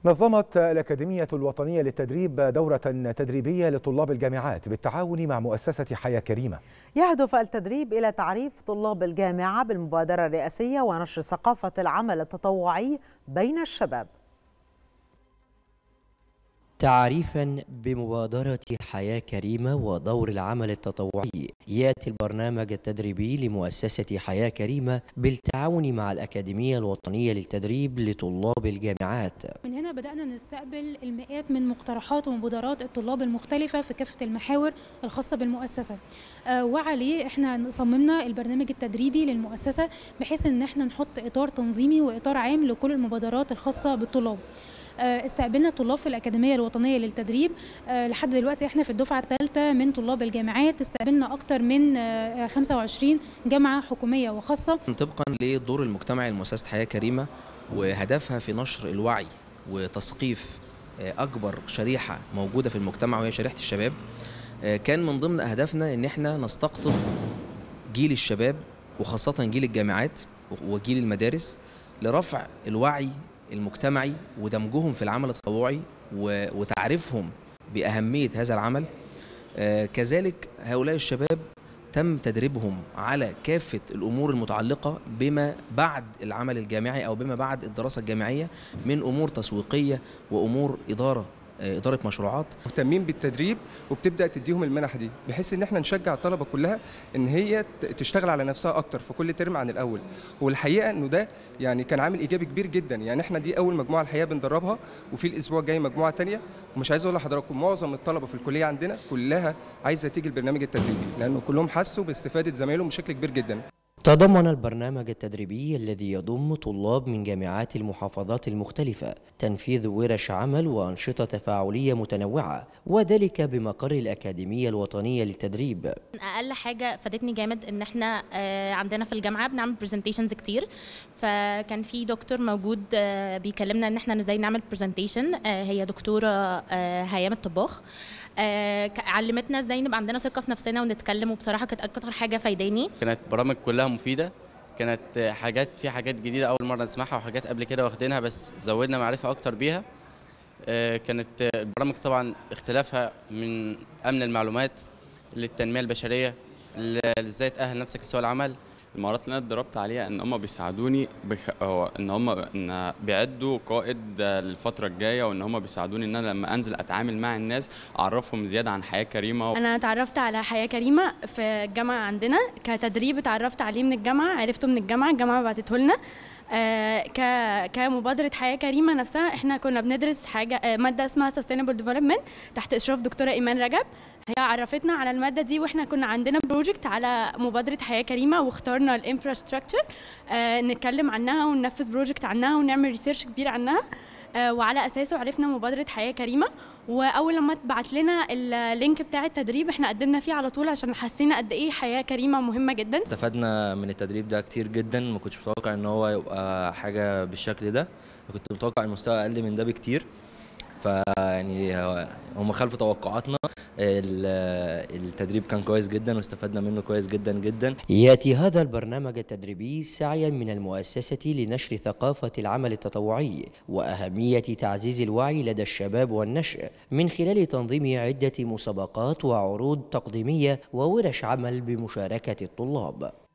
نظمت الأكاديمية الوطنية للتدريب دورة تدريبية لطلاب الجامعات بالتعاون مع مؤسسة حياة كريمة يهدف التدريب إلى تعريف طلاب الجامعة بالمبادرة الرئاسية ونشر ثقافة العمل التطوعي بين الشباب تعريفا بمبادرة حياة كريمة ودور العمل التطوعي يأتي البرنامج التدريبي لمؤسسة حياة كريمة بالتعاون مع الأكاديمية الوطنية للتدريب لطلاب الجامعات من هنا بدأنا نستقبل المئات من مقترحات ومبادرات الطلاب المختلفة في كافة المحاور الخاصة بالمؤسسة آه وعليه احنا صممنا البرنامج التدريبي للمؤسسة بحيث ان احنا نحط إطار تنظيمي وإطار عام لكل المبادرات الخاصة بالطلاب استقبلنا طلاب في الأكاديمية الوطنية للتدريب لحد دلوقتي احنا في الدفعة الثالثة من طلاب الجامعات استقبلنا أكثر من 25 جامعة حكومية وخاصة طبقا لدور المجتمعي لمؤسسة حياة كريمة وهدفها في نشر الوعي وتثقيف أكبر شريحة موجودة في المجتمع وهي شريحة الشباب كان من ضمن أهدافنا إن احنا نستقطب جيل الشباب وخاصة جيل الجامعات وجيل المدارس لرفع الوعي المجتمعي ودمجهم في العمل التطوعي وتعريفهم بأهمية هذا العمل آه كذلك هؤلاء الشباب تم تدريبهم على كافة الأمور المتعلقة بما بعد العمل الجامعي أو بما بعد الدراسة الجامعية من أمور تسويقية وأمور إدارة اداره مشروعات مهتمين بالتدريب وبتبدا تديهم المنح دي بحيث ان احنا نشجع الطلبه كلها ان هي تشتغل على نفسها اكتر في كل ترم عن الاول والحقيقه انه ده يعني كان عامل ايجابي كبير جدا يعني احنا دي اول مجموعه الحقيقه بندربها وفي الاسبوع الجاي مجموعه ثانيه ومش عايز اقول لحضراتكم معظم الطلبه في الكليه عندنا كلها عايزه تيجي البرنامج التدريبي لانه كلهم حسوا باستفاده زمايلهم بشكل كبير جدا تضمن البرنامج التدريبي الذي يضم طلاب من جامعات المحافظات المختلفة تنفيذ ورش عمل وأنشطة تفاعلية متنوعة وذلك بمقر الأكاديمية الوطنية للتدريب أقل حاجة فادتني جامد إن إحنا عندنا في الجامعة بنعمل برزنتيشنز كتير فكان في دكتور موجود بيكلمنا إن إحنا إزاي نعمل برزنتيشن هي دكتورة هيام الطباخ علمتنا ازاي نبقى عندنا ثقه في نفسنا ونتكلم وبصراحه كانت اكتر حاجه فايداني كانت برامج كلها مفيده كانت حاجات في حاجات جديده اول مره نسمعها وحاجات قبل كده واخدينها بس زودنا معرفه اكتر بيها كانت البرامج طبعا اختلافها من امن المعلومات للتنميه البشريه ازاي تاهل نفسك لسوق العمل المهارات اللي انا اتدربت عليها ان هم بيساعدوني بخ... ان هم ان بيعدوا قائد للفتره الجايه وان هم بيساعدوني ان انا لما انزل اتعامل مع الناس اعرفهم زياده عن حياه كريمه و... انا اتعرفت على حياه كريمه في الجامعه عندنا كتدريب اتعرفت عليه من الجامعه عرفته من الجامعه الجامعه بعتته لنا آه ك كمبادره حياه كريمه نفسها احنا كنا بندرس حاجه آه ماده اسمها sustainable development تحت اشراف دكتوره ايمان رجب هي عرفتنا على الماده دي واحنا كنا عندنا بروجكت على مبادره حياه كريمه واخترنا الانفراستراكشر آه نتكلم عنها وننفذ بروجكت عنها ونعمل ريسيرش كبير عنها وعلى اساسه عرفنا مبادره حياه كريمه واول لما اتبعت لنا اللينك بتاع التدريب احنا قدمنا فيه على طول عشان حسينا قد ايه حياه كريمه مهمه جدا استفدنا من التدريب ده كتير جدا ما كنتش متوقع ان هو يبقى حاجه بالشكل ده كنت متوقع المستوى اقل من ده بكتير فيعني هم خلفوا توقعاتنا التدريب كان كويس جدا واستفدنا منه كويس جدا جدا ياتي هذا البرنامج التدريبي سعيا من المؤسسه لنشر ثقافه العمل التطوعي واهميه تعزيز الوعي لدى الشباب والنشء من خلال تنظيم عده مسابقات وعروض تقديميه وورش عمل بمشاركه الطلاب